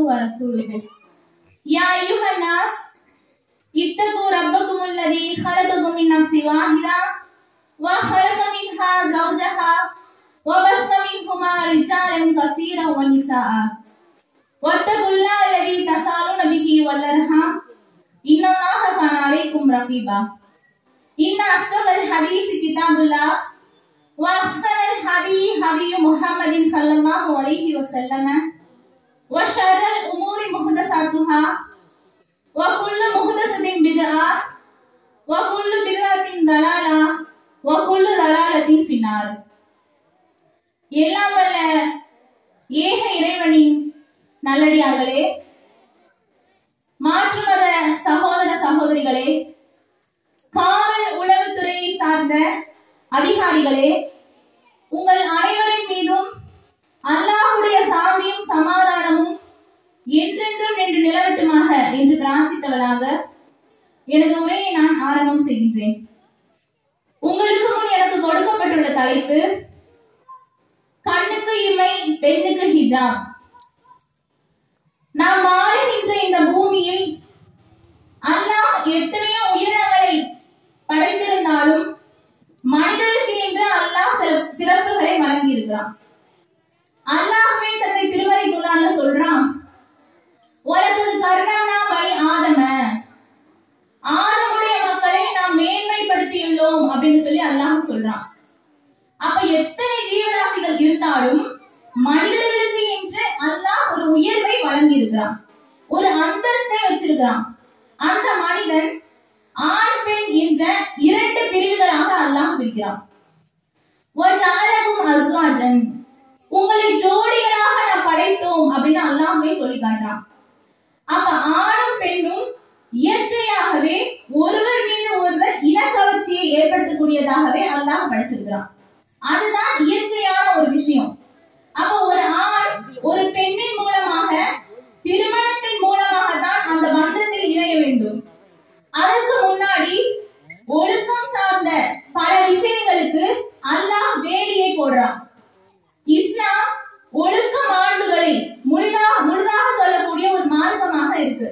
ورسوله يا أيها الناس اتقوا ربكم الذي خلقكم من نفس واحدة وخلق منها زوجها وبث منهما رجالا كثيرا ونساء واتقوا الله الذي تسالون به والأرحام إن الله كان عليكم رقيبا إن أصدق الحديث كتاب الله وأحسن الهدي هدي محمد صلى الله عليه وسلم وشر الأمور محدثاتها وكل محدثة بدعة وكل بدعة ضلالة وكل ضلالة في النار எல்லாம் வல்ல ஏக இறைவனின் நல்லடியார்களே மாற்று மத சகோதர சகோதரிகளே காவல் உளவுத்துறையை சார்ந்த அதிகாரிகளே உங்கள் அனைவரின் மீதும் அல்லாஹுடைய சாந்தியும் சமாதானமும் என்றென்றும் என்று நிலவட்டுமாக என்று பிரார்த்தித்தவளாக எனது உரையை நான் ஆரம்பம் செய்கின்றேன் உங்களுக்கு முன் எனக்கு கொடுக்கப்பட்டுள்ள தலைப்பு கண்ணுக்கு இமை பெண்ணுக்கு ஹிஜாப் நாம் வாழுகின்ற இந்த பூமியில் அல்லாஹ் எத்தனையோ உயிரினங்களை படைத்திருந்தாலும் மனிதருக்கு என்று அல்லாஹ் சில சிறப்புகளை வழங்கி இருக்கிறான் அல்லாஹ்வே தன்னுடைய திருமறை குரான்ல சொல்றான் உலகது கருணானா பலி ஆதம ஆதமுடைய மக்களை நாம் மேன்மைப்படுத்தியுள்ளோம் அப்படின்னு சொல்லி அல்லாஹ் சொல்றான் அப்ப எத்தனை ஜீவராசிகள் இருந்தாலும் மனிதர்களுக்கு என்று அல்லாஹ் ஒரு உயர்வை வழங்கி இருக்கிறான் ஒரு அந்தஸ்தை வச்சிருக்கிறான் அந்த மனிதன் ஆண் பெண் என்ற இரண்டு பிரிவுகளாக அல்லாஹ் பிரிக்கிறான் வஜாலகும் அஸ்வாஜன் உங்களை ஜோடிகளாக நான் படைத்தோம் அப்படின்னு அல்லாஹ்வே சொல்லி காட்டுறான் அப்ப ஆணும் பெண்ணும் இயற்கையாகவே ஒருவர் மீது ஒருவர் இனக்கவர்ச்சியை ஏற்படுத்தக்கூடியதாகவே அல்லாஹ் படைச்சிருக்கிறான் அதுதான் இயற்கையான ஒரு விஷயம் அப்ப ஒரு ஆண் ஒரு பெண்ணின் மூலமாக திருமணத்தின் மூலமாக தான் அந்த பந்தத்தில் இணைய வேண்டும் அதற்கு முன்னாடி ஒழுக்கம் சார்ந்த பல விஷயங்களுக்கு அல்லாஹ் வேலியை போடுறான் இஸ்லாம் ஒழுக்க மாண்புகளை முழுதாக முழுதாக சொல்லக்கூடிய ஒரு மார்க்கமாக இருக்கு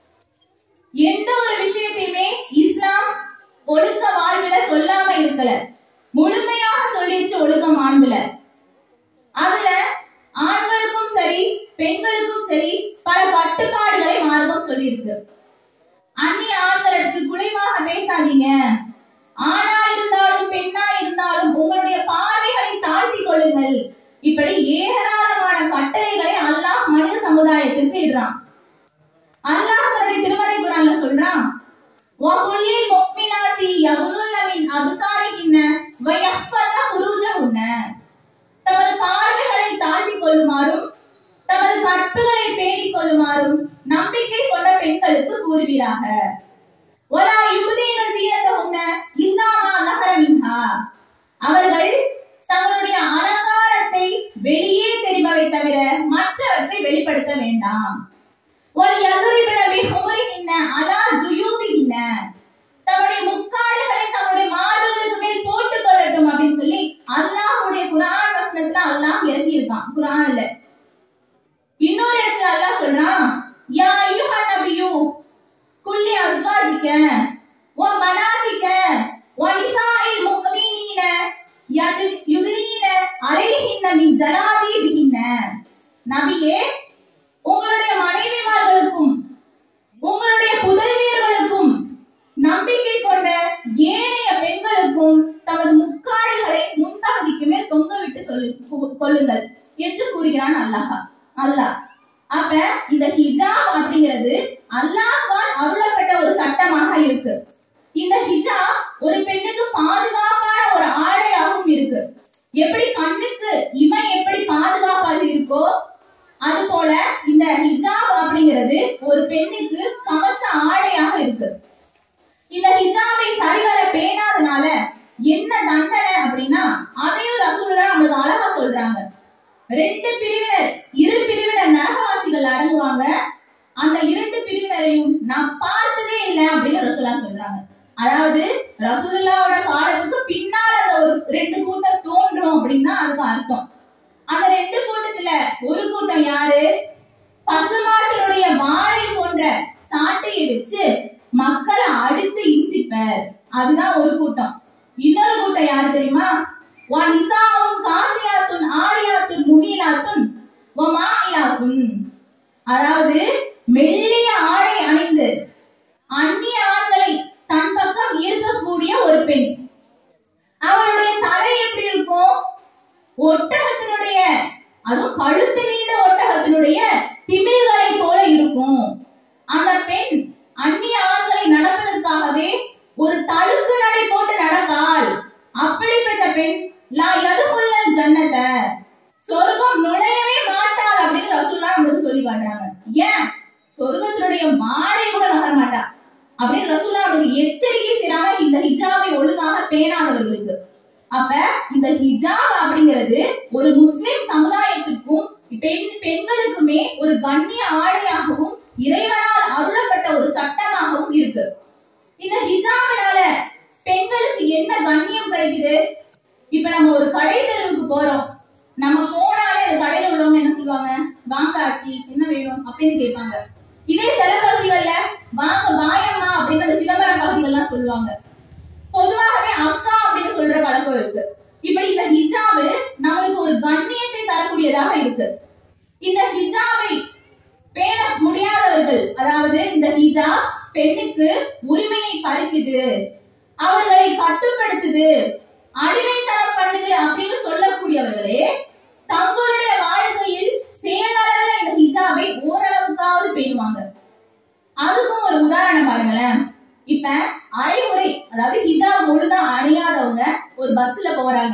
எந்த ஒரு விஷயத்தையுமே இஸ்லாம் ஒழுக்க வாழ்வில சொல்லாம இருக்கல முழுமையாக சொல்லிடுச்சு ஒழுக்க மாண்புல அதுல ஆண்களுக்கும் சரி பெண்களுக்கும் சரி பல கட்டுப்பாடுகளை மார்க்கம் சொல்லியிருக்கு அந்நிய ஆண்களுக்கு குறைவாக பேசாதீங்க ஆணா இருந்தாலும் பெண்ணா இருந்தாலும் உங்களுடைய பார்வைகளை தாழ்த்தி கொள்ளுங்கள் இப்படி ஏராளமான கட்டளைகளை அல்லாஹ் மனித சமுதாயத்திற்கு இடுறான் அல்லாஹ் தன்னுடைய திருமறை குரான்ல சொல்றான் وَقُلِّ الْمُؤْمِنَاتِ يَغْضُضْنَ مِنْ أَبْصَارِهِنَّ وَيَحْفَظْنَ فُرُوجَهُنَّ தமது பார்வைகளை தாழ்த்திக் கொள்ளுமாறும் தமது கற்புகளை பேணிக் கொள்ளுமாறும் நம்பிக்கை கொண்ட பெண்களுக்கு கூறுவீராக ஒலா யுபதீன சீரத்தவுன்ன இல்லாமா நகர மின்ஹா அவர்கள் தங்களுடைய அலங்காரத்தை வெளியே தெரிபவை தவிர மற்றவற்றை வெளிப்படுத்த வேண்டாம் ஒல் யதுரிபின பிஹுமரிஹின்ன அலா ஜுயூபிஹின்ன தம்முடைய முக்காடுகளை தம்முடைய மார்புகளுக்கு மேல் போட்டுக் கொள்ளட்டும் அப்படின்னு சொல்லி அல்லாஹ்வுடைய குர்ஆன் வசனத்துல அல்லாஹ் இறங்கி இருக்கான் குர்ஆன்ல இன்னொரு இடத்துல அல்லாஹ் சொல்றான் யா அய்யுஹன் நபியு குல்லி அஸ்வாஜிக்க வ மனாதிக்க வ நிசாஇல் முஃமினீன யது- யுத்னீன அலைஹின்ன மின் ஜலாபீபிஹின்ன நபியே உங்களுடைய மனைவிமார்களுக்கும் உங்களுடைய புதல்வியர்களுக்கும் நம்பிக்கை கொண்ட ஏனைய பெண்களுக்கும் தமது முக்காடுகளை முன்பகுதிக்கு மேல் தொங்க விட்டு சொல்லு கொ- கொள்ளுங்கள் என்று கூறுகிறான் அல்லாஹ் அல்லாஹ் அப்ப இந்த ஹிஜாப் அப்படிங்கிறது அல்லாஹ்வால் அருளப்பட்ட ஒரு சட்டமாக இருக்கு இந்த ஹிஜாப் ஒரு பெண்ணுக்கு பாதுகாப்பான ஒரு ஆடையாகவும் இருக்கு எப்படி கண்ணுக்கு இமை எப்படி பாதுகாப்பாக இருக்கோ அது போல இந்த ஹிஜாப் அப்படிங்கிறது ஒரு பெண்ணுக்கு கவச ஆடையாக இருக்கு இந்த ஹிஜாபை சரிவர பேணாதனால என்ன தண்டனை அப்படின்னா அதையும் ரசூலுல்லா நம்மளுக்கு அழகா சொல்றாங்க ரெண்டு பிரிவினர் இரு பிரிவினர் நரகவாசிகள் அடங்குவாங்க அந்த இரண்டு பிரிவினரையும் நான் பார்த்ததே இல்லை அப்படின்னு ரசூலா சொல்றாங்க அதாவது ரசூலுல்லாவோட காலத்துக்கு பின்னால் அந்த ஒரு ரெண்டு கூட்டம் தோன்றும் அப்படின்னா அதுக்கு அர்த்தம் அந்த ரெண்டு கூட்டத்துல ஒரு கூட்டம் யாரு பசுமாட்டு வச்சு மக்களை அடித்து இம்சிப்பர் அதுதான் ஒரு கூட்டம் இன்னொரு கூட்டம் யாரு தெரியுமா வா நிசாவும் காசியாத்துன் ஆரியாத்துன் முமீலாத்துன் வ மாயிலாத்துன் அதாவது மெல்லிய ஆடை அணிந்து அந்நிய ஆண்களை தன் பக்கம் ஈர்க்கக்கூடிய ஒரு பெண் அவளுடைய தலை எப்படி இருக்கும் ஒட்டகத்தினுடைய அதுவும் கழுத்து நீண்ட ஒட்டகத்தினுடைய திமில்களை போல இருக்கும் அந்த பெண் அந்நிய ஆண்களை நடப்பதற்காகவே ஒரு தழுக்கு நடை போட்டு நடப்பாள் அப்படிப்பட்ட பெண் லா எதுக்குள்ள ஜன்னத சொர்க்கம் நுழையவே மாட்டாள் அப்படின்னு ரசூல்லா நம்மளுக்கு சொல்லி காட்டுறாங்க ஏன் சொர்க்கத்தினுடைய மாடை கூட நகர மாட்டா அப்படின்னு ரசூல்லா நம்மளுக்கு எச்சரிக்கை செய்றாங்க இந்த ஹிஜாபை ஒழுங்காக பேணாதவர்களுக்கு அப்ப இந்த ஹிஜாப் அப்படிங்கிறது ஒரு முஸ்லிம் சமுதாயத்துக்கும் பெண் பெண்களுக்குமே ஒரு கண்ணிய ஆடையாகவும் இறைவனால் அருளப்பட்ட ஒரு சட்டமாகவும் இருக்கு இந்த ஹிஜாபினால பெண்களுக்கு என்ன கண்ணியம் கிடைக்குது இப்ப நம்ம ஒரு கடை தெருவுக்கு போறோம் நம்ம போனாலே அந்த கடையில உள்ளவங்க என்ன சொல்லுவாங்க வாங்க ஆச்சி என்ன வேணும் அப்படின்னு கேட்பாங்க இதே சில பகுதிகள்ல வாங்க வாயம்மா அப்படின்னு அந்த சிதம்பரம் பகுதிகள்லாம் சொல்லுவாங்க பொதுவாகவே அக்கா அப்படின்னு சொல்ற பழக்கம் இருக்கு இப்படி இந்த ஹிஜாபு நம்மளுக்கு ஒரு கண்ணியத்தை தரக்கூடியதாக இருக்கு இந்த ஹிஜாபை பேண முடியாதவர்கள் அதாவது இந்த ஹிஜாப் பெண்ணுக்கு உரிமையை பறிக்குது அவர்களை கட்டுப்படுத்துது அடிமைத்தனம் பண்ணுது அப்படின்னு சொல்லக்கூடியவர்களே தங்களுடைய வாழ்க்கையில் செயலளவில் இந்த ஹிஜாபை ஓரளவுக்காவது பேணுவாங்க அதுக்கும் ஒரு உதாரணம் பாருங்களேன் இப்ப அரைமுறை அதாவது ஹிஜாப் முழுதா அணியாதவங்க ஒரு பஸ்ல போறாங்க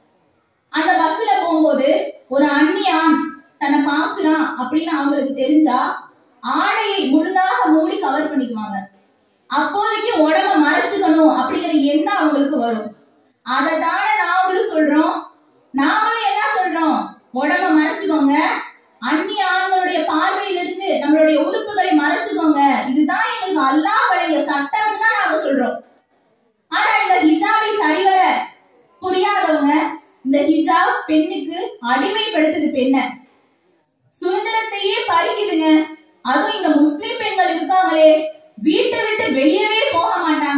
அந்த பஸ்ல போகும்போது ஒரு அந்நியான் தன்னை பாக்குறான் அப்படின்னு அவங்களுக்கு தெரிஞ்சா ஆடையை முழுதாக மூடி கவர் பண்ணிக்குவாங்க அப்போதைக்கு உடம்ப மறைச்சுக்கணும் அப்படிங்கிற எண்ணம் அவங்களுக்கு வரும் அதை தானே நாமளும் சொல்றோம் நாமளும் என்ன சொல்றோம் உடம்ப மறைச்சுக்கோங்க அந்நிய ஆண்களுடைய பார்வையில இருந்து நம்மளுடைய உறுப்புகளை மறைச்சுக்கோங்க இதுதான் எங்களுக்கு அல்லாஹ் வழங்கிய சட்டம் தான் நாம சொல்றோம் ஆனா இந்த ஹிஜாபை சரிவர புரியாதவங்க இந்த ஹிஜாப் பெண்ணுக்கு அடிமைப்படுத்துது பெண்ணை சுதந்திரத்தையே பறிக்குதுங்க அதுவும் இந்த முஸ்லிம் பெண்கள் இருக்காங்களே வீட்டை விட்டு வெளியவே போக மாட்டாங்க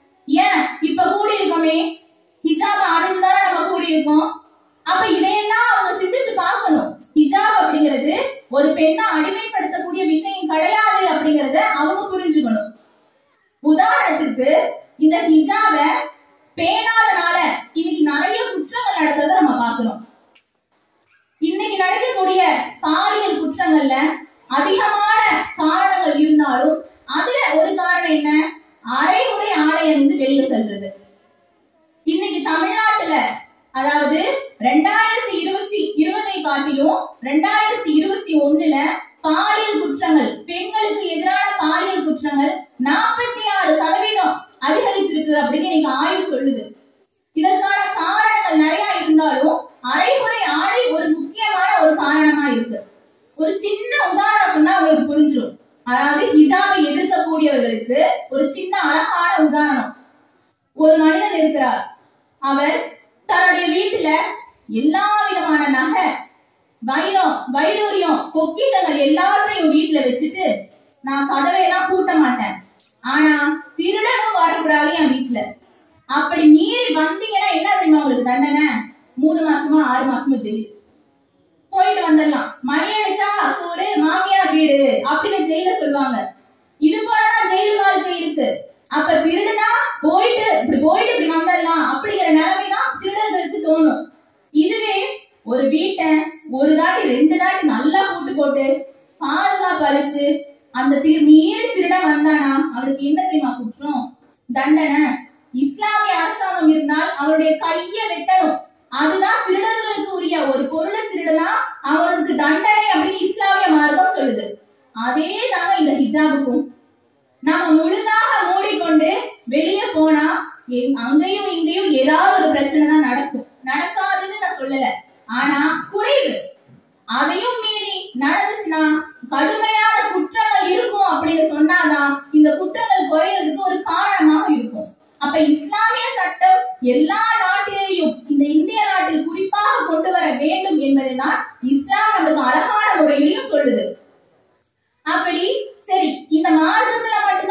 ஏன் இப்ப கூடி இருக்கோமே ஹிஜாப் அணிஞ்சுதானே நம்ம கூடி இருக்கோம் அப்ப இதையெல்லாம் அவங்க சிந்திச்சு பார்க்கணும் ஹிஜாப் அப்படிங்கிறது ஒரு பெண்ணை அடிமைப்படுத்தக்கூடிய விஷயம் கிடையாது அப்படிங்கறத அவங்க புரிஞ்சுக்கணும் உதாரணத்துக்கு இந்த ஹிஜாப பேணாதனால இன்னைக்கு நிறைய குற்றங்கள் நடக்கிறத நம்ம பார்க்கிறோம் இன்னைக்கு நடக்கக்கூடிய பாலியல் குற்றங்கள்ல அதிகமான காரணங்கள் இருந்தாலும் அதுல ஒரு காரணம் என்ன அரைமுறை ஆடை அணிந்து வெளியே செல்றது இன்னைக்கு தமிழ்நாட்டுல அதாவது ரெண்டாயிரத்தி இருபத்தி இருபதை காட்டிலும் ரெண்டாயிரத்தி இருபத்தி ஒண்ணுல பாலியல் குற்றங்கள் பெண்களுக்கு எதிரான பாலியல் குற்றங்கள் நாற்பத்தி ஆறு சதவீதம் அதிகரிச்சிருக்கு அப்படின்னு இன்னைக்கு ஆய்வு சொல்லுது இதற்கான காரணங்கள் நிறைய இருந்தாலும் அரைகுறை ஆடை ஒரு முக்கியமான ஒரு காரணமா இருக்கு ஒரு சின்ன உதாரணம் சொன்னா உங்களுக்கு புரிஞ்சிடும் அதாவது ஹிஜாபை எதிர்க்கக்கூடியவர்களுக்கு ஒரு சின்ன அழகான உதாரணம் ஒரு மனிதன் இருக்கிறார் அவர் தன்னுடைய வீட்டுல எல்லா விதமான நகை வைரம் வைடூரியம் பொக்கிஷங்கள் எல்லாத்தையும் வீட்டுல வச்சுட்டு நான் கதவை எல்லாம் பூட்ட மாட்டேன் ஆனா திருடனும் வரக்கூடாது என் வீட்டுல அப்படி மீறி வந்தீங்கன்னா என்ன தெரியுமா உங்களுக்கு தண்டனை மூணு மாசமா ஆறு மாசமா ஜெயில் போயிட்டு வந்துடலாம் மணி அடிச்சா சோறு மாமியார் வீடு அப்படின்னு ஜெயில சொல்லுவாங்க இது போலதான் ஜெயில் வாழ்க்கை இருக்கு அப்ப திருடுனா போயிட்டு இப்படி போயிட்டு இப்படி வந்துடலாம் அப்படிங்கிற நிலைமை தான் திருடர்களுக்கு தோணும் இதுவே ஒரு வீட்டை ஒரு தாட்டி ரெண்டு தாட்டி நல்லா கூட்டு போட்டு பாதுகாப்பு அளிச்சு அந்த திரு மீறி திருட வந்தானா அவனுக்கு என்ன தெரியுமா குற்றம் தண்டனை இஸ்லாமிய அரசாங்கம் இருந்தால் அவருடைய கையை வெட்டணும் அதுதான் திருடர்களுக்கு உரிய ஒரு பொருளை திருடனா அவனுக்கு தண்டனை அப்படின்னு இஸ்லாமிய மார்க்கம் சொல்லுது அதே தாங்க இந்த ஹிஜாபுக்கும் நாம முழுதாக மூடிக்கொண்டு வெளியே போனா எங்- அங்கேயும் இங்கேயும் ஏதாவது ஒரு பிரச்சனை தான் நடக்கும் நடக்காதுன்னு நான் சொல்லல ஆனா குறைவு அதையும் மீறி நடந்துச்சுன்னா கடுமையான குற்றங்கள் இருக்கும் அப்படின்னு சொன்னாதான் இந்த குற்றங்கள் குறையறதுக்கு ஒரு காரணமாக இருக்கும் அப்ப இஸ்லாமிய சட்டம் எல்லா நாட்டிலேயும் இந்த இந்திய நாட்டில் குறிப்பாக கொண்டு வர வேண்டும் என்பதை தான் இஸ்லாம் நமக்கு அழகான முறையிலையும் சொல்லுது அப்படி சரி இந்த மார்க்கத்துல மட்டும்தான்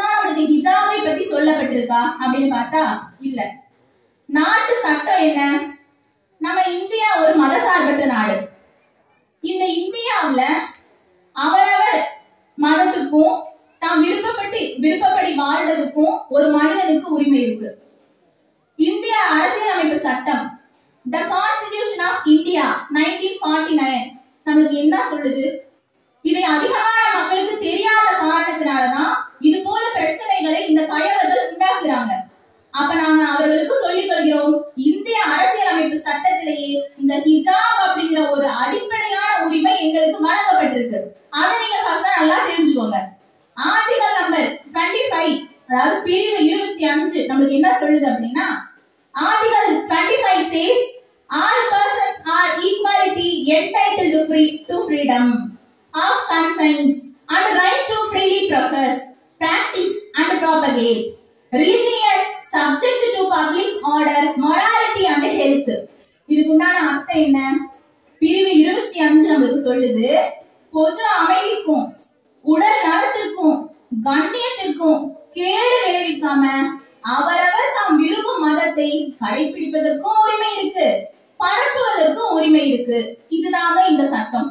வழங்கப்பட்டிருக்கா அப்படின்னு பார்த்தா இல்ல நாட்டு சட்டம் என்ன நம்ம இந்தியா ஒரு மதசார்பற்ற நாடு இந்த இந்தியாவுல அவரவர் மதத்துக்கும் தாம் விருப்பப்பட்டு விருப்பப்படி வாழ்றதுக்கும் ஒரு மனிதனுக்கு உரிமை இருக்கு இந்திய அரசியலமைப்பு சட்டம் the constitution of India nineteen forty nine நமக்கு என்ன சொல்லுது இதை அதிகமான மக்களுக்கு தெரியாத காரணத்தினாலதான் இது போல பிரச்சனைகளை இந்த கயவர்கள் உண்டாக்குறாங்க அப்ப நாங்க அவர்களுக்கு சொல்லிக் கொள்கிறோம் இந்திய அரசியலமைப்பு சட்டத்திலேயே இந்த ஹிஜாப் அப்படிங்கிற ஒரு அடிப்படையான உரிமை எங்களுக்கு வழங்கப்பட்டிருக்கு அதை நீங்க ஃபர்ஸ்ட் நல்லா தெரிஞ்சுக்கோங்க ஆர்டிகல் நம்பர் டுவெண்ட்டி ஃபைவ் அதாவது பிரிவு இருபத்தி அஞ்சு நமக்கு என்ன சொல்லுது அப்படின்னா article twenty five says all persons are equality entitled to free to freedom of conscience and right to freely profess practice and propagate religion subject to public order morality and health இதுக்கு உண்டான அர்த்தம் என்ன பிரிவு இருபத்தி அஞ்சு நம்மளுக்கு சொல்லுது பொது அமைதிக்கும் உடல் நலத்திற்கும் கண்ணியத்திற்கும் கேடு விளைவிக்காம அவரவர் தாம் விரும்பும் மதத்தை கடைபிடிப்பதற்கும் உரிமை இருக்கு பரப்புவதற்கும் உரிமை இருக்கு இதுதாங்க இந்த சட்டம்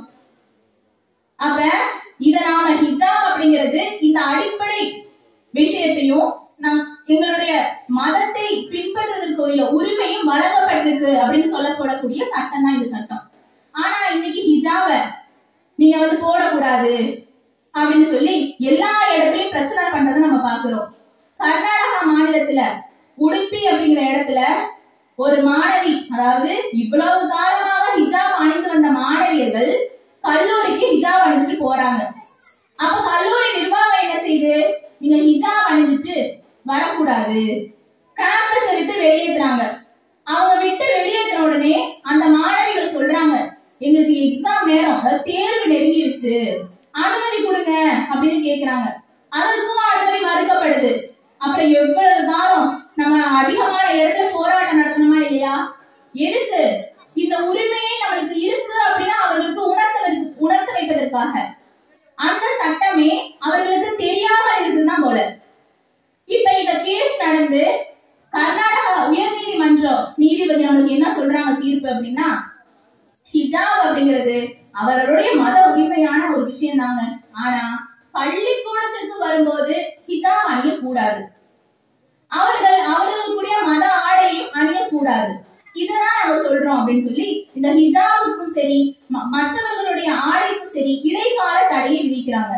அப்ப இத நாம ஹிஜாப் அப்படிங்கிறது இந்த அடிப்படை விஷயத்தையும் நம் எங்களுடைய மதத்தை பின்பற்றுவதற்குரிய உரிமையும் வழங்கப்பட்டிருக்கு அப்படின்னு சொல்லப்படக்கூடிய சட்டம் தான் இந்த சட்டம் ஆனா இன்னைக்கு ஹிஜாப நீங்க வந்து போடக்கூடாது அப்படின்னு சொல்லி எல்லா இடத்துலயும் பிரச்சனை பண்றதை நம்ம பாக்குறோம் கர்நாடகா மாநிலத்துல உடுப்பி அப்படிங்கிற இடத்துல ஒரு மாணவி அதாவது இவ்வளவு காலமாக ஹிஜாப் அணிந்து வந்த மாணவியர்கள் கல்லூரிக்கு ஹிஜாப் அணிஞ்சிட்டு போறாங்க அப்ப கல்லூரி நிர்வாகம் என்ன செய்யுது நீங்க ஹிஜாப் அணிஞ்சிட்டு வரக்கூடாது கேம்பஸ் விட்டு வெளியேற்றுறாங்க அவங்க விட்டு வெளியேற்றின உடனே அந்த மாணவிகள் சொல்றாங்க எங்களுக்கு எக்ஸாம் நேரம் அதாவது தேர்வு நெருங்கிருச்சு அனுமதி கொடுங்க அப்படின்னு கேக்குறாங்க அதற்கும் அனுமதி மறுக்கப்படுது அப்புறம் எவ்வளவு காலம் நம்ம அதிகமான இடத்துல போராட்டம் நடத்தணுமா இல்லையா எதுக்கு இந்த உரிமையை நம்மளுக்கு இருக்கு அப்படின்னா அவர்களுக்கு உணர்த்த வை- உணர்த்த வைப்பதற்காக அந்த சட்டமே அவர்களுக்கு தெரியாம இருக்குதான் போல இப்ப இந்த கேஸ் நடந்து கர்நாடகா உயர்நீதிமன்றம் நீதிபதி அவங்களுக்கு என்ன சொல்றாங்க தீர்ப்பு அப்படின்னா ஹிஜாப் அப்படிங்கிறது அவர்களுடைய மத உரிமையான ஒரு விஷயம் தாங்க ஆனா பள்ளிக்கூடத்திற்கு வரும்போது ஹிஜாப் அணியக்கூடாது அவர்கள் அவர்களுக்குரிய மத ஆடையும் அணியக்கூடாது இதுதான் நம்ம சொல்றோம் அப்படின்னு சொல்லி இந்த ஹிஜாபுக்கும் சரி ம- மற்றவர்களுடைய ஆடைக்கும் சரி இடைக்கால தடையை விதிக்கிறாங்க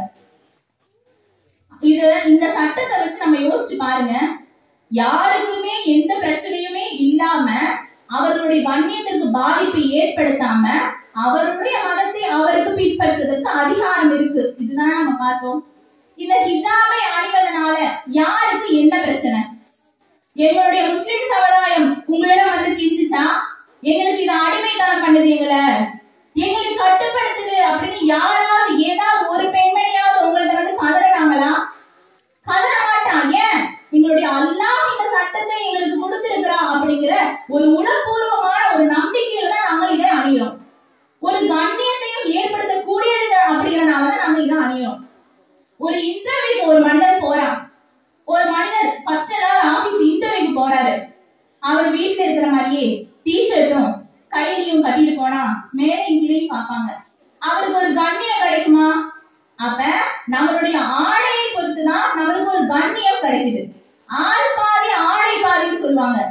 இது இந்த சட்டத்தை வச்சு நம்ம யோசிச்சு பாருங்க யாருக்குமே எந்த பிரச்சனையுமே இல்லாம அவர்களுடைய கண்ணியத்திற்கு பாதிப்பு ஏற்படுத்தாம அவருடைய மதத்தை அவருக்கு பின்பற்றுவதற்கு அதிகாரம் இருக்கு இதுதான் நம்ம பார்த்தோம் இந்த ஹிஜாபை அணிவதனால யாருக்கு என்ன பிரச்சனை எங்களுடைய முஸ்லிம் சமுதாயம் உங்களிடம் வந்து கிந்துச்சா எங்களுக்கு இது அடிமைத்தனம் பண்ணுது எங்களை எங்களை கட்டுப்படுத்துது அப்படின்னு யாராவது ஏதாவது ஒரு பெண்மணியாவது உங்கள்ட்ட வந்து கதறினாங்களா கதற மாட்டான் ஏன் எங்களுடைய அல்லாஹ் இந்த சட்டத்தை எங்களுக்கு கொடுத்திருக்கிறான் அப்படிங்கிற ஒரு உணர்வுபூர்வமான ஒரு நம்பிக்கையில தான் நாங்க இதை அணிகிறோம் ஒரு கண்ணியத்தையும் ஏற்படுத்தக்கூடியது அப்படிங்கறனாலதான் நாங்க இதை அணியோம் ஒரு இன்டர்வியூக்கு ஒரு மனிதர் போறான் ஒரு மனிதர் ஃபர்ஸ்ட் நாள் ஆபீஸ் இன்டர்வியூக்கு போறாரு அவர் வீட்ல இருக்கிற மாதிரியே டிஷர்ட்டும் கையிலையும் கட்டிட்டு போனா மேலே கீழையும் பார்ப்பாங்க அவருக்கு ஒரு கண்ணியம் கிடைக்குமா அப்ப நம்மளுடைய ஆடையை பொறுத்துதான் நம்மளுக்கு ஒரு கண்ணியம் கிடைக்குது ஆள் பாதி ஆடை பாதின்னு சொல்லுவாங்க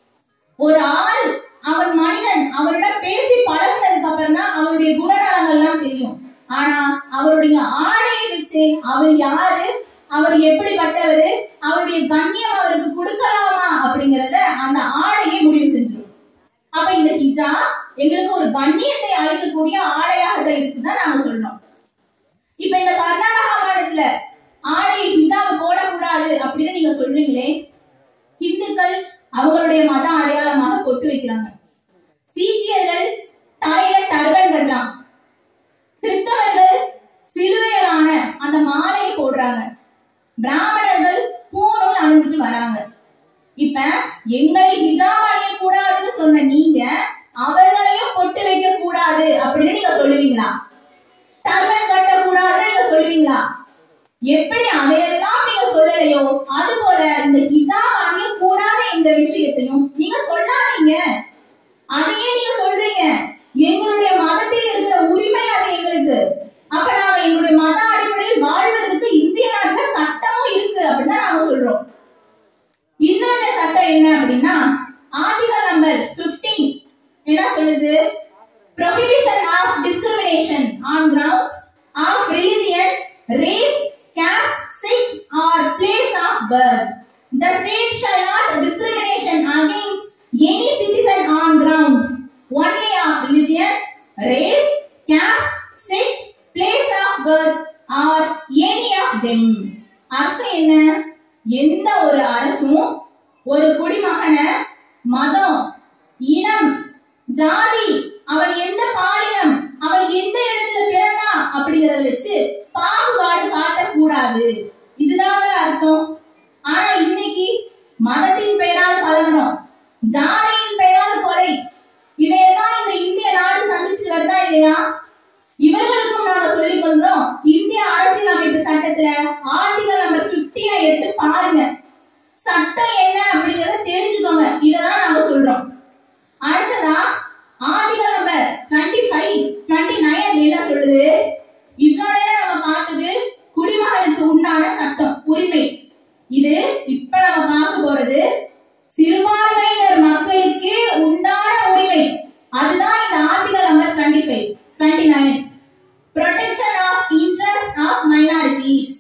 ஒரு ஆள் அவன் மனிதன் அவரிடம் பேசி பழகினதுக்கு அப்புறம் தான் அவருடைய குணநலங்கள்லாம் தெரியும் ஆனா அவருடைய ஆடையை வச்சு அவர் யாரு அவர் எப்படிப்பட்டவரு அவருடைய கண்ணியம் அவருக்கு கொடுக்கலாமா அப்படிங்கறத அந்த ஆடையை முடிவு செஞ்சிடும் அப்ப இந்த ஹிஜா எங்களுக்கு ஒரு கண்ணியத்தை அளிக்கக்கூடிய ஆடையாக தான் இருக்குதான் நாம சொல்றோம் இப்ப இந்த கர்நாடகா மாநிலத்துல ஆடை ஹிஜாப் போடக்கூடாது அப்படின்னு நீங்க சொல்றீங்களே இந்துக்கள் அவங்களுடைய மத அடையாளமாக பொட்டு வைக்கிறாங்க சீக்கியர்கள் தலையில டர்பன் கட்டுறாங்க கிறிஸ்தவர்கள் சிலுவையிலான அந்த மாலையை போடுறாங்க பிராமணர்கள் பூநூல் அணிஞ்சிட்டு வராங்க இப்ப எங்களை ஹிஜாப் அணியக்கூடாதுன்னு சொன்ன நீங்க அவர்களையும் பொட்டு வைக்க கூடாது அப்படின்னு நீங்க சொல்லுவீங்களா டர்பன் கட்டக்கூடாதுன்னு நீங்க சொல்லுவீங்களா எப்படி அதையெல்லாம் நீங்க சொல்லலையே இல்லையோ அது போல இந்த ஹிஜாப் அணிய கூடாத இந்த விஷயத்தையும் நீங்க சொல்லாதீங்க அதையே நீங்க சொல்றீங்க எங்களுடைய மதத்தில் இருக்கிற உரிமை அது எங்களுக்கு அப்ப நாங்க எங்களுடைய மத அடிப்படையில் வாழ்வதற்கு இந்திய நாட்டுல சட்டமும் இருக்கு அப்படின்னு தான் நாங்க சொல்றோம் இன்னொன்னு சட்டம் என்ன அப்படின்னா ஆர்டிகல் நம்பர் 15 என்ன சொல்லுது prohibition of discrimination on grounds of religion, race, caste, sex or place of birth. The state shall not discrimination against any citizen on grounds only of religion, race, caste, sex, place of birth or any of them. அர்த்தம் என்ன எந்த ஒரு அரசும் ஒரு குடிமகனை மதம் இனம் ஜாதி அவன் எந்த பாலினம் அவன் எந்த இடத்துல பிறந்தான் அப்படிங்கறத வச்சு பாகுபாடு காட்டக்கூடாது இதுதாங்க அர்த்தம் ஆனா இன்னைக்கு மதத்தின் பெயரால் கலவரம் ஜாதியின் பெயரால் கொலை இதையெல்லாம் இந்த இந்திய நாடு சந்திச்சுட்டு வருதா இல்லையா இவர்களுக்கும் நாங்க சொல்லிக் கொள்றோம் இந்திய அரசியல் அமைப்பு சட்டத்துல ஆர்டிகல் நம்பர் 15 எடுத்து பாருங்க சட்டம் என்ன அப்படிங்கறத தெரிஞ்சுக்கோங்க இததான் நாங்க சொல்றோம் அடுத்ததா ஆர்டிகல் நம்பர் 25 29 என்ன சொல்லுது இவ்வளவு நேரம் நம்ம பார்த்தது குடிமகனுக்கு உண்டான சட்டம் உரிமை இது இப்ப நம்ம பார்க்க போறது சிறுபான்மையினர் மக்களுக்கு உண்டான உரிமை அதுதான் இந்த article number 25 29 protection of interest of minorities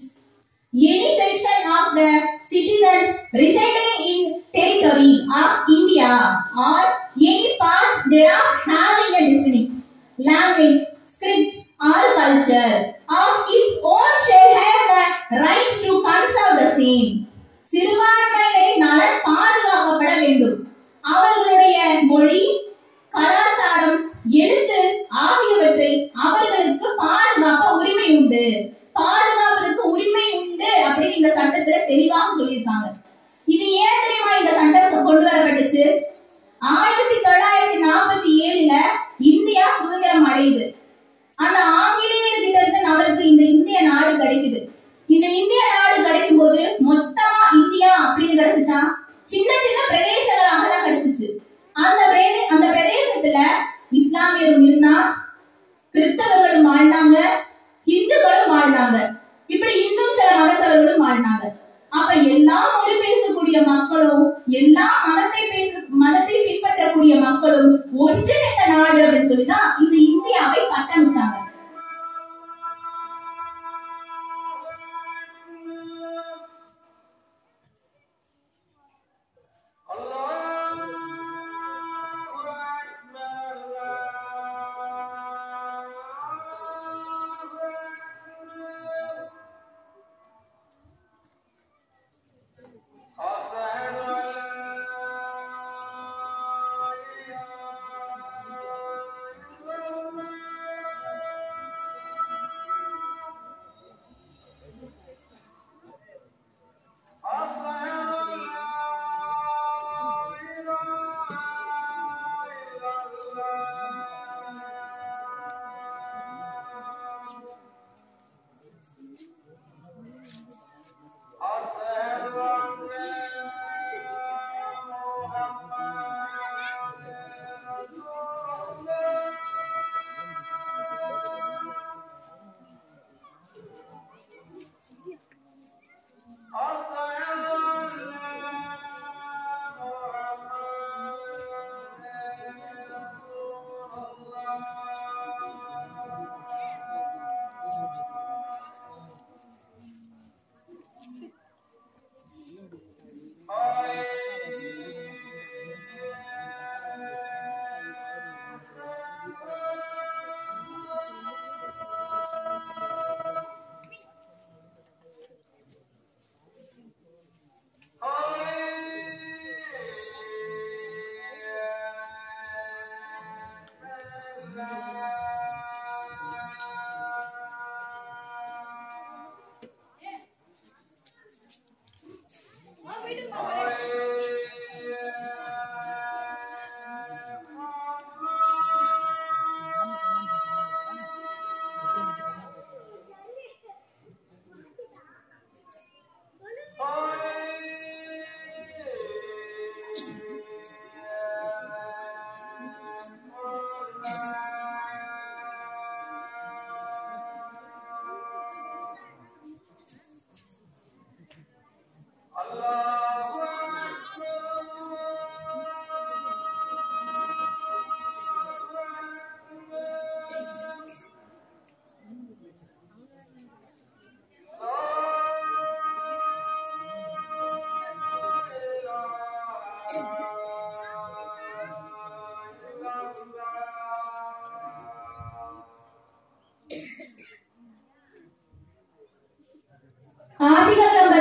any section of the citizens residing in territory of India or any part thereof having a distinct language, script or culture of its own shall have the right to conserve the same. சிறுபான்மையினரின் நலன் பாதுகாக்கப்பட வேண்டும் அவர்களுடைய மொழி கலாச்சாரம் எழுத்து ஆகியவற்றை அவர்களுக்கு பாதுகாக்க உரிமை உண்டு பாதுகாப்பதற்கு உரிமை உண்டு அப்படின்னு இந்த சட்டத்துல தெளிவாக சொல்லியிருக்காங்க இது ஏன் தெரியுமா இந்த சட்டம் கொண்டு வரப்பட்டுச்சு ஆயிரத்தி தொள்ளாயிரத்தி நாற்பத்தி ஏழுல இந்தியா சுதந்திரம் அடையுது அந்த ஆங்கிலேயர்கிட்ட இருந்து நம்மளுக்கு இந்த இந்திய நாடு கிடைக்குது இந்த இந்திய நாடு கிடைக்கும் போது மொத்தமா இந்தியா அப்படின்னு கிடைச்சுச்சா சின்ன சின்ன பிரதேசங்களாக தான் கிடைச்சிச்சு அந்த பிரதே அந்த பிரதேசத்துல இஸ்லாமியரும் இருந்தா கிறிஸ்தவர்களும் வாழ்ந்தாங்க இந்துக்களும் வாழ்ந்தாங்க இப்படி இன்னும் சில மதத்தவர்களும் வாழ்ந்தாங்க அப்ப எல்லா மொழி பேசக்கூடிய மக்களும் எல்லா மதத்தை பேச மதத்தை பின்பற்றக்கூடிய மக்களும் ஒன்றிணைந்த நாடு அப்படின்னு சொல்லி தான் இந்த இந்தியாவை கட்டமைச்சாங்க Oh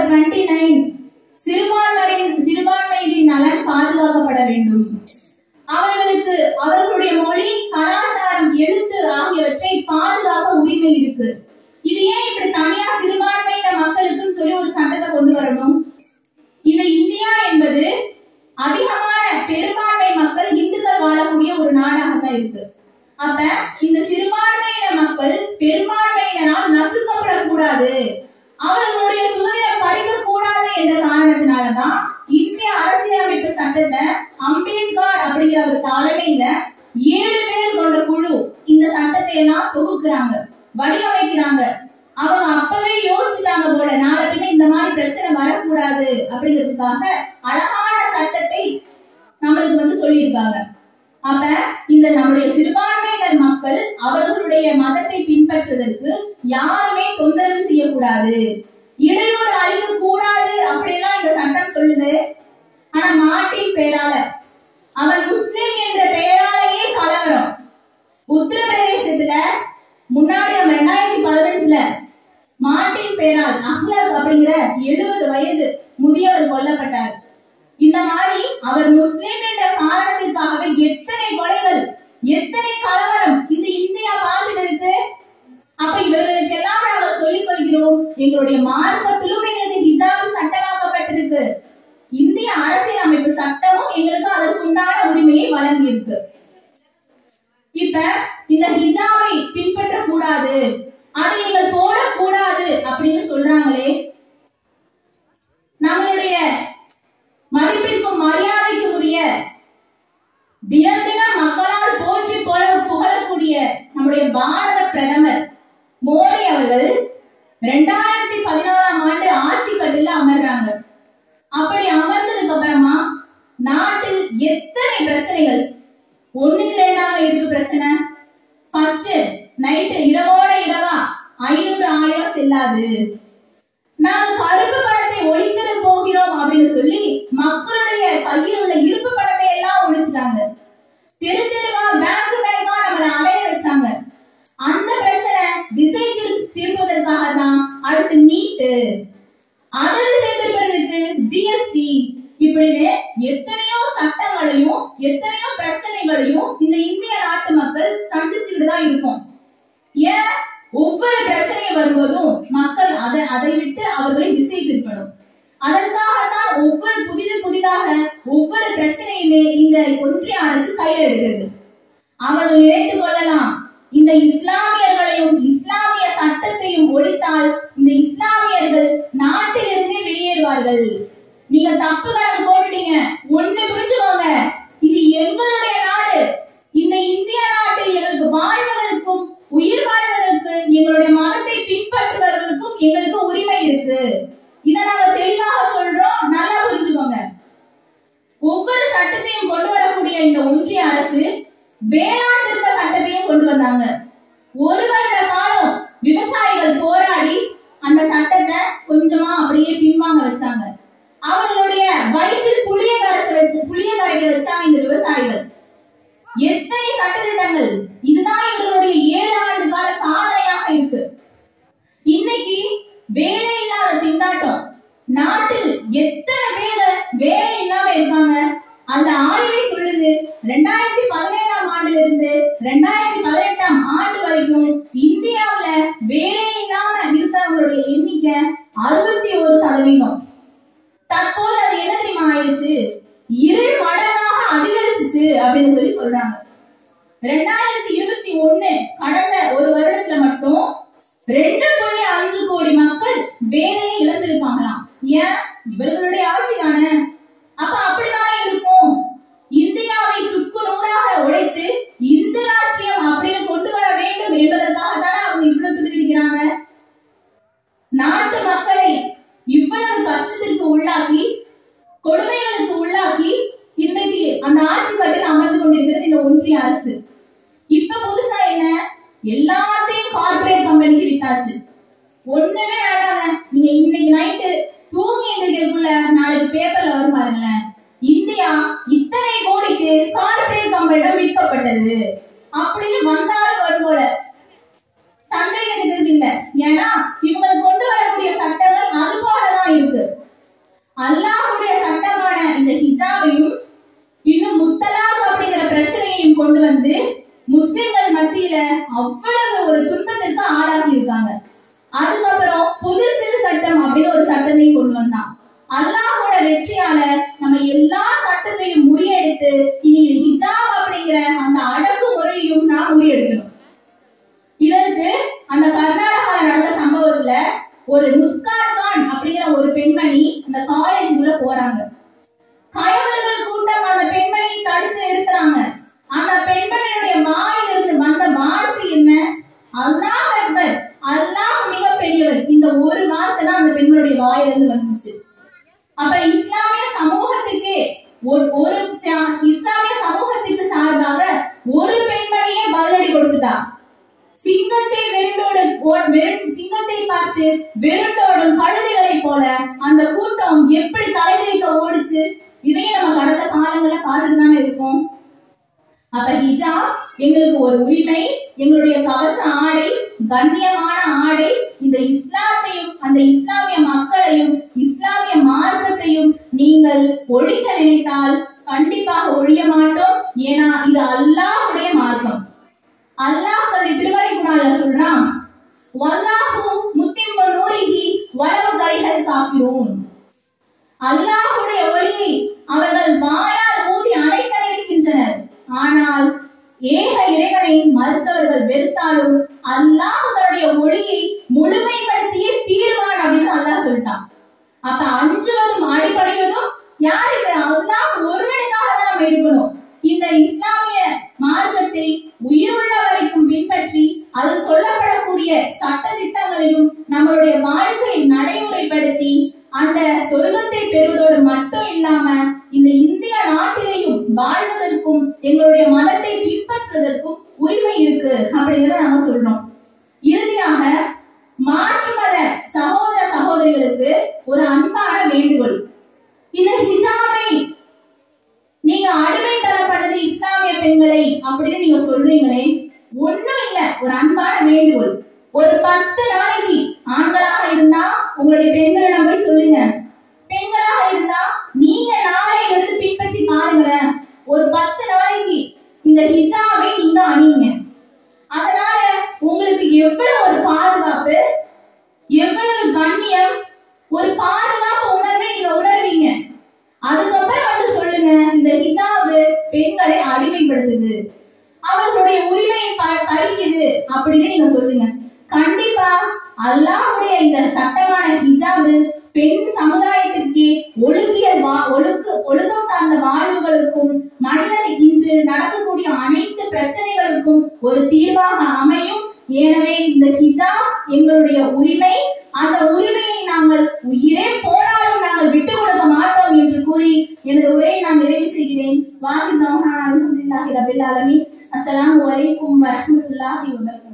டுவெண்ட்டி நைன் சிறுபான்மையின் சிறுபான்மையின் நலன் பாதுகாக்கப்பட வேண்டும் அவர்களுக்கு அவர்களுடைய மொழி கலாச்சாரம் எழுத்து ஆகியவற்றை பாதுகாக்க உரிமை இருக்கு இது ஏன் இப்படி தனியா சிறுபான்மையின மக்களுக்குன்னு சொல்லி ஒரு சட்டத்தை கொண்டு வரணும் இந்த இந்தியா என்பது அதிகமான பெரும்பான்மை மக்கள் இந்துக்கள் வாழக்கூடிய ஒரு நாடாக தான் இருக்கு அப்ப இந்த சிறுபான்மையின மக்கள் பெரும்பான்மையினரால் நசுக்கப்படக்கூடாது அவர்களுடைய சுதந்திரம் பறிக்க கூடாது என்ற காரணத்தினாலதான் இந்திய அரசியலமைப்பு சட்டத்தை அம்பேத்கர் அப்படிங்கிற ஒரு தலைமையில ஏழு பேர் கொண்ட குழு இந்த சட்டத்தை எல்லாம் தொகுக்குறாங்க வடிவமைக்கிறாங்க அவங்க அப்பவே யோசிச்சுட்டாங்க போல நாளை பின்ன இந்த மாதிரி பிரச்சனை வரக்கூடாது அப்படிங்கிறதுக்காக அழகான சட்டத்தை நம்மளுக்கு வந்து சொல்லியிருக்காங்க அப்ப இந்த நம்முடைய சிறுபான்மையினர் மக்கள் அவர்களுடைய மதத்தை பின்பற்றுவதற்கு யாருமே தொந்தரவு செய்யக்கூடாது இடையூறு அளிக்க கூடாது அப்படிலாம் இந்த சட்டம் சொல்லுது ஆனா மாட்டின் பெயரால அவன் முஸ்லிம் என்ற பெயராலேயே கலவரம் உத்தரப்பிரதேசத்துல முன்னாடி நம்ம ரெண்டாயிரத்தி பதினஞ்சுல மாட்டின் பெயரால் அஹ்லக் அப்படிங்கிற எழுபது வயது முதியவர் கொல்லப்பட்டார் இந்த மாதிரி அவர் முஸ்லிம் என்ற காரணத்திற்காகவே எத்தனை கொலைகள் எத்தனை கலவரம் இந்த இந்தியா பார்த்துட்டு இருக்கு அப்ப இவர்களுக்கு எல்லாம் நாங்கள் சொல்லிக் கொள்கிறோம் எங்களுடைய மார்க்கத்திலும் எங்களுக்கு ஹிஜாப் சட்டமாக்கப்பட்டிருக்கு இந்திய அரசியலமைப்பு சட்டமும் எங்களுக்கு அதற்கு உண்டான உரிமையை வழங்கி இருக்கு இப்ப இந்த ஹிஜாபை பின்பற்ற கூடாது அதை நீங்கள் போடக்கூடாது அப்படின்னு சொல்றாங்களே நம்மளுடைய மதிப்பிற்கும் மரியாதைக்கும் உரிய தினம் தினம் மக்களால் போற்றி புகழ புகழக்கூடிய நம்முடைய பாரத பிரதமர் மோடி அவர்கள் ரெண்டாயிரத்தி பதினாறாம் ஆண்டு ஆட்சி கட்டில அமர்றாங்க அப்படி அமர்ந்ததுக்கு அப்புறமா நாட்டில் எத்தனை பிரச்சனைகள் ஒண்ணுக்கு ரெண்டாக இருக்கு பிரச்சனை ஃபர்ஸ்ட் நைட்டு இரவோட இரவா ஐநூறு ஆயிரம் செல்லாது நாங்க கருப்பு பணத்தை ஒழிக்கிற போகிறோம் அப்படின்னு சொல்லி மக்களுடைய கையில் உள்ள இருப்பு பணத்தை எல்லாம் ஒழிச்சிட்டாங்க தெரு தெருவா பேங்க் பேங்கா நம்மள அலைய வச்சாங்க அந்த பிரச்சனை திசை திரு- திருப்புவதற்காக தான் அடுத்து நீட்டு அதை திசை திருப்புறதுக்கு ஜிஎஸ்டி இப்படின்னு எத்தனையோ சட்டங்களையும் எத்தனையோ பிரச்சனைகளையும் இந்த இந்திய நாட்டு மக்கள் சந்திச்சுக்கிட்டு தான் இருக்கும் ஏன் ஒவ்வொரு பிரச்சனை வரும்போதும் மக்கள் அதை அதை விட்டு அவர்களை திசை திருப்பணும் அதற்காகத்தான் ஒவ்வொரு புதிது புதிதாக ஒவ்வொரு பிரச்சனையுமே இந்த ஒன்றிய அரசு கையில் எடுக்கிறது அவர்கள் நினைத்துக் கொள்ளலாம் இந்த இஸ்லாமியர்களையும் இஸ்லாமிய சட்டத்தையும் ஒழித்தால் இந்த இஸ்லாமியர்கள் நாட்டிலிருந்தே வெளியேறுவார்கள் நீங்க தப்பு கணக்கு போட்டுட்டீங்க ஒண்ணு புரிஞ்சுக்கோங்க இது எங்களுடைய நாடு இந்த இந்திய நாட்டில் எங்களுக்கு வாழ்வதற்கும் உயிர் வாழ்வதற்கு எங்களுடைய மதத்தை பின்பற்றுவதற்கும் எங்களுக்கு உரிமை இருக்கு இதை நாங்க தெளிவாக சொல்றோம் நல்லா புரிஞ்சுக்கோங்க ஒவ்வொரு சட்டத்தையும் கொண்டு வரக்கூடிய இந்த ஒன்றிய அரசு வேளாண் திருத்த சட்டத்தையும் கொண்டு வந்தாங்க ஒரு வருட காலம் விவசாயிகள் போராடி அந்த சட்டத்தை கொஞ்சமா அப்படியே பின்வாங்க வச்சாங்க அவர்களுடைய வயிற்றில் புளிய கரைச்சு வச்சு புளிய கரைக்க வச்சாங்க இந்த விவசாயிகள் எத்தனை சட்டத்திட்டங்கள் இதுதான் இவர்களுடைய ஏழு ஆண்டு கால சாதனையாக இருக்கு இன்னைக்கு வேலை இல்லாத திண்டாட்டம் நாட்டில் எத்தனை பேர் வேலை இல்லாம இருக்காங்க அந்த ஆய்வை சொல்லுது ரெண்டாயிரத்தி பதினேழாம் ஆண்டுல இருந்து ரெண்டாயிரத்தி பதினெட்டாம் ஆண்டு வரைக்கும் இந்தியாவுல வேலை இல்லாம இருக்கிறவங்களுடைய எண்ணிக்கை அறுபத்தி ஒரு சதவீதம் தற்போது அது என்ன தெரியுமா ஆயிடுச்சு இரு மடங்காக அதிகரிச்சுச்சு அப்படின்னு சொல்லி சொல்றாங்க ரெண்டாயிரத்தி இருபத்தி ஒண்ணு கடந்த ஒரு வருடத்துல மட்டும் ரெண்டு புள்ளி அஞ்சு கோடி மக்கள் வேலையை இழந்திருக்காங்களாம் ஏன் இவர்களுடைய ஆட்சி தானே அப்ப அப்படித்தானே இருக்கும் இந்தியாவை சுக்கு நூறாக உடைத்து இந்து ராஷ்டிரியம் அப்படின்னு கொண்டு வர வேண்டும் என்பதற்காக தானே அவங்க இவ்வளவு துடிக்கிறாங்க நாட்டு மக்களை இவ்வளவு கஷ்டத்திற்கு உள்ளாக்கி கொடுமைகளுக்கு உள்ளாக்கி இன்னைக்கு அந்த ஆட்சி கட்டில் அமர்ந்து கொண்டிருக்கிறது இந்த ஒன்றிய அரசு இப்ப புதுசா என்ன எல்லாத்தையும் கார்ப்பரேட் கம்பெனிக்கு வித்தாச்சு ஒண்ணுமே வேண்டாங்க நீங்க இன்னைக்கு நைட்டு தூங்கி எந்திரிக்கிறதுக்குள்ள நாளைக்கு பேப்பர்ல வரும் பாருங்களேன் இந்தியா இத்தனை கோடிக்கு கார்ப்பரேட் கம்பெனியிடம் விற்கப்பட்டது அப்படின்னு வந்தாலும் வரும் போல சந்தேகம் இருக்கிறது இல்ல ஏன்னா இவங்க கொண்டு வரக்கூடிய சட்டங்கள் அது போலதான் இருக்கு சொன்னா அல்லாஹோட வெற்றியால நம்ம எல்லா சட்டத்தையும் முறியடித்து இனி ஹிஜாப் அப்படிங்கிற அந்த அடக்குமுறையையும் நான் முறியடிக்கணும் இதற்கு அந்த கர்நாடகால நடந்த சம்பவத்துல ஒரு முஸ்கான் கான் அப்படிங்கிற ஒரு பெண்மணி அந்த காலேஜுக்குள்ள போறாங்க கயவர்கள் கூட்டம் அந்த பெண்மணியை தடுத்து நிறுத்துறாங்க அந்த பெண்மணியுடைய வாயிலிருந்து வந்த வார்த்தை என்ன அல்லாஹ் அக்பர் அல்லாஹ் மிகப்பெரியவர் இந்த ஒரு வார்த்தை தான் அந்த பெண்மணியுடைய வாயிலிருந்து வந்துச்சு அப்ப இஸ்லாமிய சமூகத்துக்கு ஒரு ஒரு ச- இஸ்லாமிய சமூகத்துக்கு சார்பாக ஒரு பெண்மணியே பதிலடி கொடுத்துட்டா சிங்கத்தை வெருண்டோடு ஓ- வெரு- சிங்கத்தை பார்த்து வெருண்டோடும் கழுதைகளை போல அந்த கூட்டம் எப்படி தலைதெறிக்க ஓடுச்சு இதையும் நம்ம கடந்த காலங்கள்ல பார்த்துட்டு தானே இருக்கோம் அப்ப ஹிஜாப் எங்களுக்கு ஒரு உரிமை எங்களுடைய கவச ஆடை கண்ணியமான ஆடை இந்த இஸ்லாத்தையும் அந்த இஸ்லாமிய மக்களையும் இஸ்லாமிய மார்க்கத்தையும் நீங்கள் ஒழிக்க நினைத்தால் கண்டிப்பாக ஒழிய மாட்டோம் ஏன்னா இது அல்லாஹ்வுடைய மார்க்கம் அல்லாஹ் தன்னுடைய திருமலை குரான்ல சொல்றான் வல்லாஹு முத்திம்மு நூரிஹி வலவு கரிஹல் காஃபிரூன் அல்லாஹ்வுடைய ஒளியை அவர்கள் வாயால் ஊதி அணைக்க நினைக்கின்றனர் ஆனால் ஏக இறைவனை மறுத்தவர்கள் வெறுத்தாலும் அல்லாஹ் தன்னுடைய ஒளியை முழுமைப்படுத்தியே தீர்வான் அப்படின்னு அல்லாஹ் சொல்லிட்டான் அப்ப அஞ்சுவதும் அடிபணிவதும் யாருக்கு அல்லாஹ் ஒருவனுக்காக தான் நம்ம இருக்கணும் இந்த இஸ்லாமிய மார்க்கத்தை உயிருள்ள வரைக்கும் பின்பற்றி அதில் சொல்லப்படக்கூடிய சட்ட திட்டங்களையும் நம்மளுடைய வாழ்க்கையை நடைமுறைப்படுத்தி அந்த சொர்க்கத்தை பெறுவதோடு மட்டும் இல்லாம இந்த இந்திய நாட்டிலேயும் வாழ்வதற்கும் எங்களுடைய மதத்தை பின்பற்றுவதற்கும் உரிமை இருக்கு அப்படிங்கறத நாங்க சொல்றோம் இறுதியாக மாற்று மத சகோதர சகோதரிகளுக்கு ஒரு அன்பான வேண்டுகோள் இந்த ஹிஜாபை நீங்க அடிமைத்தனம் பண்ணது இஸ்லாமிய பெண்களை அப்படின்னு நீங்க சொல்றீங்களே ஒண்ணும் இல்ல ஒரு அன்பான வேண்டுகோள் ஒரு பத்து நாளைக்கு ஆண்களாக இருந்தா உங்களுடைய பெண்களிடம் போய் சொல்லுங்க பெண்களாக இருந்தா நீங்க நாளை எடுத்து பின்பற்றி பாருங்களேன் ஒரு பத்து நாளைக்கு இந்த ஹிஜாபை நீங்க அணியுங்க அதனால உங்களுக்கு எவ்வளவு ஒரு பாதுகாப்பு எவ்வளவு கண்ணியம் ஒரு பாதுகாப்பு உணர்வை நீங்க உணர்வீங்க அதுக்கப்புறம் வந்து சொல்லுங்க இந்த ஹிஜாபு பெண்களை அடிமைப்படுத்துது அவர்களுடைய உரிமையை ப- பறிக்குது அப்படின்னு நீங்க சொல்லுங்க கண்டிப்பா அல்லாஹ்வுடைய இந்த சட்டமான ஹிஜாபு பெண் சமுதாயத்திற்கு ஒழுங்கியல் வா- ஒழுக்கு ஒழுக்கம் சார்ந்த வாழ்வுகளுக்கும் மனிதன் இன்று நடக்கக்கூடிய அனைத்து பிரச்சனைகளுக்கும் ஒரு தீர்வாக அமையும் எனவே இந்த ஹிஜாப் எங்களுடைய உரிமை அந்த உரிமையை நாங்கள் உயிரே போனாலும் நாங்கள் விட்டுக் கொடுக்க மாட்டோம் என்று கூறி எனது உரையை நான் நிறைவு செய்கிறேன் வாஹித் நௌஹான் அல்ஹம்துலில்லாஹி ரபில் ஆலமீன் அஸ்ஸலாமு அலைக்கும் வரஹ்மத்துல்லாஹி வபரகாத்துஹு